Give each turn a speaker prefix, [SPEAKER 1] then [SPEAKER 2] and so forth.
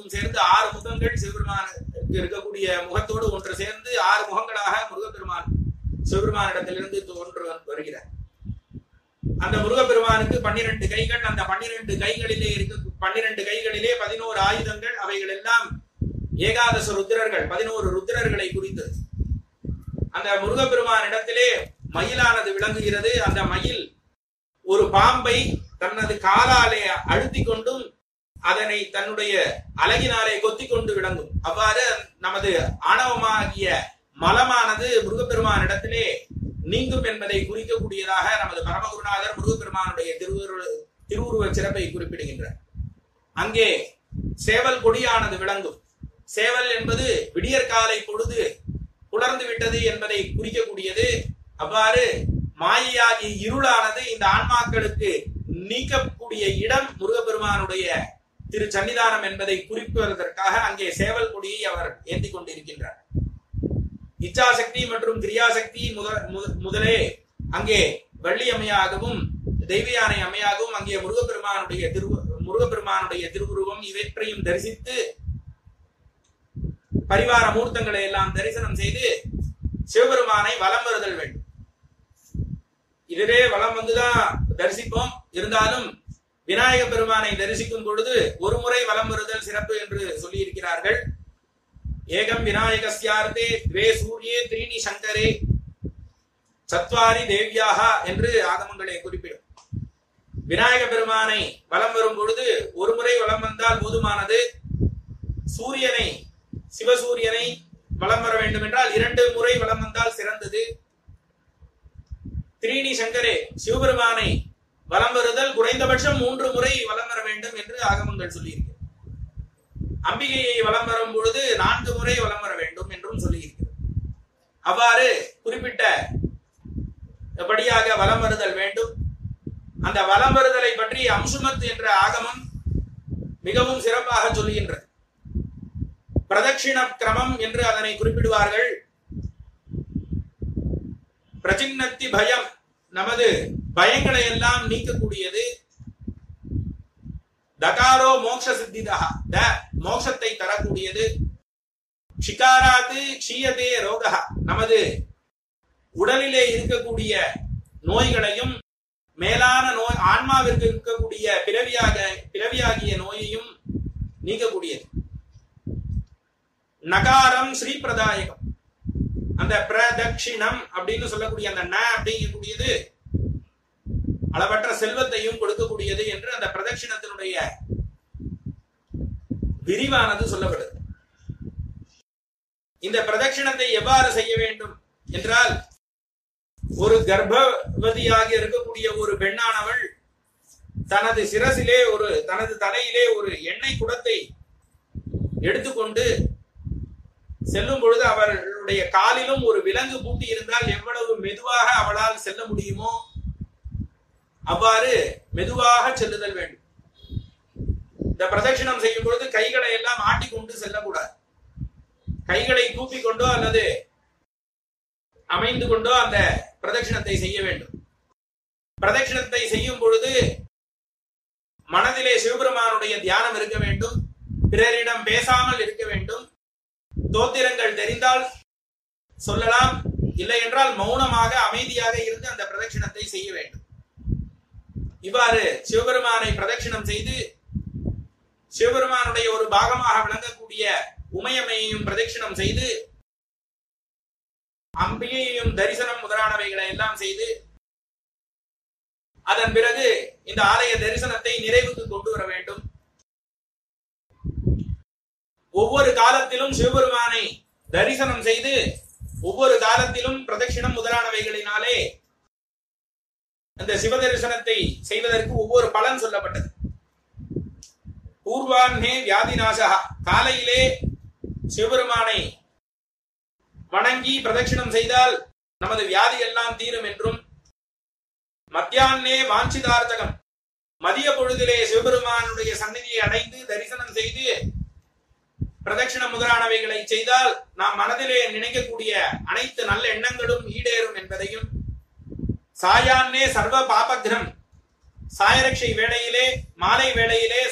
[SPEAKER 1] முகமும் சேர்ந்து ஆறு முகங்கள் சிவபெருமானுக்கு இருக்கக்கூடிய முகத்தோடு ஒன்று சேர்ந்து ஆறு முகங்களாக முருகப்பெருமான் சிவபெருமானிடத்திலிருந்து தோன்று வருகிறார் அந்த முருகப்பெருமானுக்கு பன்னிரண்டு கைகள் அந்த பன்னிரண்டு கைகளிலே இருக்க பன்னிரண்டு கைகளிலே பதினோரு ஆயுதங்கள் அவைகள் எல்லாம் ஏகாதச ருத்திரர்கள் பதினோரு ருத்திரர்களை குறித்தது அந்த முருகப்பெருமான் இடத்திலே மயிலானது விளங்குகிறது அந்த மயில் ஒரு பாம்பை தனது காலாலே அழுத்தி கொண்டும் அதனை தன்னுடைய அழகினாலே கொத்தி கொண்டு விளங்கும் அவ்வாறு நமது ஆணவமாகிய மலமானது முருகப்பெருமான் இடத்திலே நீங்கும் என்பதை குறிக்கக்கூடியதாக நமது பரமகுருநாதர் முருகப்பெருமானுடைய திருவுரு திருவுருவ சிறப்பை குறிப்பிடுகின்றார் அங்கே சேவல் கொடியானது விளங்கும் சேவல் என்பது விடியற்காலை பொழுது புலர்ந்து விட்டது என்பதை குறிக்கக்கூடியது அவ்வாறு மாயையாகி இருளானது இந்த ஆன்மாக்களுக்கு நீக்கக்கூடிய இடம் முருகப்பெருமானுடைய திரு சன்னிதானம் என்பதை குறிப்பிடுவதற்காக அங்கே சேவல் கொடியை அவர் ஏந்தி கொண்டிருக்கின்றார் இச்சாசக்தி மற்றும் கிரியாசக்தி முதலே அங்கே வள்ளி அம்மையாகவும் தெய்வயானை அம்மையாகவும் அங்கே முருகப்பெருமானுடைய திரு முருகப்பெருமானுடைய திருவுருவம் இவற்றையும் தரிசித்து பரிவார மூர்த்தங்களை எல்லாம் தரிசனம் செய்து சிவபெருமானை வலம் வருதல் வேண்டும் இதுவே வலம் வந்துதான் தரிசிப்போம் இருந்தாலும் விநாயக பெருமானை தரிசிக்கும் பொழுது ஒரு முறை வலம் வருதல் சிறப்பு என்று சொல்லி இருக்கிறார்கள் ஏகம் விநாயகஸ்யார்த்தே துவே சூரியே திரீணி சங்கரே சத்வாரி தேவியாக என்று ஆகமங்களை குறிப்பிடும் விநாயக பெருமானை வலம் வரும் பொழுது ஒரு முறை வலம் வந்தால் போதுமானது சூரியனை சிவசூரியனை வலம் வர வேண்டும் என்றால் இரண்டு முறை வலம் வந்தால் சிறந்தது திரீணி சங்கரே சிவபெருமானை வலம் வருதல் குறைந்தபட்சம் மூன்று முறை வலம் வர வேண்டும் என்று ஆகமங்கள் சொல்லியிருக்கிறது அம்பிகையை வலம் வரும் பொழுது நான்கு முறை வலம் வர வேண்டும் என்றும் சொல்லியிருக்கிறது அவ்வாறு குறிப்பிட்ட படியாக வலம் வருதல் வேண்டும் அந்த வலம் வருதலை பற்றி அம்சுமத் என்ற ஆகமம் மிகவும் சிறப்பாக சொல்லுகின்றது பிரதட்சிண கிரமம் என்று அதனை குறிப்பிடுவார்கள் பிரச்சின்னத்தி பயம் நமது பயங்களை எல்லாம் நீக்கக்கூடியது தகாரோ மோக்ஷ சித்திதா த மோக்ஷத்தை தரக்கூடியது ஷிகாராத்து க்ஷீயதே ரோகா நமது உடலிலே இருக்கக்கூடிய நோய்களையும் மேலான நோய் ஆன்மாவிற்கு இருக்கக்கூடிய பிறவியாக பிறவியாகிய நோயையும் நீக்கக்கூடியது நகாரம் ஸ்ரீ பிரதாயகம் அந்த பிரதட்சிணம் அப்படின்னு சொல்லக்கூடிய அந்த ந அப்படிங்கக்கூடியது அளவற்ற செல்வத்தையும் கொடுக்கக்கூடியது என்று அந்த பிரதட்சிணத்தினுடைய விரிவானது சொல்லப்படுது இந்த பிரதட்சிணத்தை எவ்வாறு செய்ய வேண்டும் என்றால் ஒரு கர்ப்பவதியாக இருக்கக்கூடிய ஒரு பெண்ணானவள் தனது சிரசிலே ஒரு தனது தலையிலே ஒரு எண்ணெய் குடத்தை எடுத்துக்கொண்டு செல்லும் பொழுது அவர்களுடைய காலிலும் ஒரு விலங்கு பூட்டி இருந்தால் எவ்வளவு மெதுவாக அவளால் செல்ல முடியுமோ அவ்வாறு மெதுவாக செல்லுதல் வேண்டும் இந்த பிரதட்சிணம் செய்யும் பொழுது கைகளை எல்லாம் ஆட்டிக்கொண்டு செல்லக்கூடாது கைகளை கூப்பிக் கொண்டோ அல்லது அமைந்து கொண்டோ அந்த பிரதட்சிணத்தை செய்ய வேண்டும் பிரதட்சிணத்தை செய்யும் பொழுது மனதிலே சிவபெருமானுடைய தியானம் இருக்க வேண்டும் பிறரிடம் பேசாமல் இருக்க வேண்டும் தோத்திரங்கள் தெரிந்தால் சொல்லலாம் இல்லை என்றால் மௌனமாக அமைதியாக இருந்து அந்த பிரதட்சிணத்தை செய்ய வேண்டும் இவ்வாறு சிவபெருமானை பிரதட்சிணம் செய்து சிவபெருமானுடைய ஒரு பாகமாக விளங்கக்கூடிய உமையம்மையையும் பிரதட்சிணம் செய்து அம்பிகையையும் தரிசனம் முதலானவைகளை எல்லாம் செய்து அதன் பிறகு இந்த ஆலய தரிசனத்தை நிறைவுக்கு கொண்டு வர வேண்டும் ஒவ்வொரு காலத்திலும் சிவபெருமானை தரிசனம் செய்து ஒவ்வொரு காலத்திலும் பிரதட்சிணம் முதலானவைகளினாலே அந்த சிவ தரிசனத்தை செய்வதற்கு ஒவ்வொரு பலன் சொல்லப்பட்டது பூர்வான்னே வியாதிநாசா காலையிலே சிவபெருமானை வணங்கி பிரதட்சிணம் செய்தால் நமது வியாதி எல்லாம் தீரும் என்றும் மத்தியான்னே வாஞ்சிதார்த்தகம் மதிய பொழுதிலே சிவபெருமானுடைய சந்நிதியை அடைந்து தரிசனம் செய்து பிரதட்சிணம் முதலானவைகளை செய்தால் நாம் மனதிலே நினைக்கக்கூடிய அனைத்து நல்ல எண்ணங்களும் ஈடேறும் என்பதையும் சாயான்னே சர்வ பாபக்ரம் சாயரட்சை வேளையிலே மாலை வேளையிலே